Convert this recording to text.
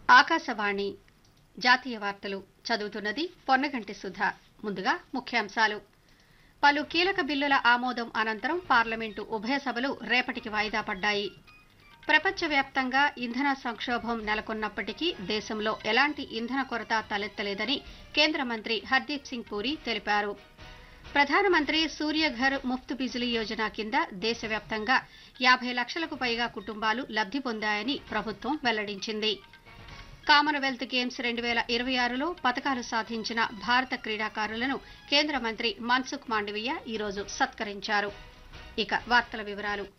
ఆకాశవాణి జాతీయ వార్తలు చదువుతున్నది పొన్నగంటి సుధ ముందుగా ముఖ్యాంశాలు పలు కీలక బిల్లుల ఆమోదం అనంతరం పార్లమెంటు ఉభయ సభలు రేపటికి వాయిదా పడ్డాయి ప్రపంచవ్యాప్తంగా ఇంధన సంక్షోభం నెలకొన్నప్పటికీ దేశంలో ఎలాంటి ఇంధన కొరత తలెత్తలేదని కేంద్ర మంత్రి హర్దీప్ సింగ్ పూరి తెలిపారు ప్రధానమంత్రి సూర్యఘర్ ముఫ్త్ బిజిలీ యోజన కింద దేశవ్యాప్తంగా యాభై లక్షలకు పైగా కుటుంబాలు లబ్ధి పొందాయని ప్రభుత్వం వెల్లడించింది కామన్వెల్త్ గేమ్స్ రెండు వేల ఇరవై ఆరులో పతకాలు సాధించిన భారత క్రీడాకారులను కేంద్ర మంత్రి మన్సుఖ్ మాండవీయ ఈరోజు సత్కరించారు ఇక వార్తల వివరాలు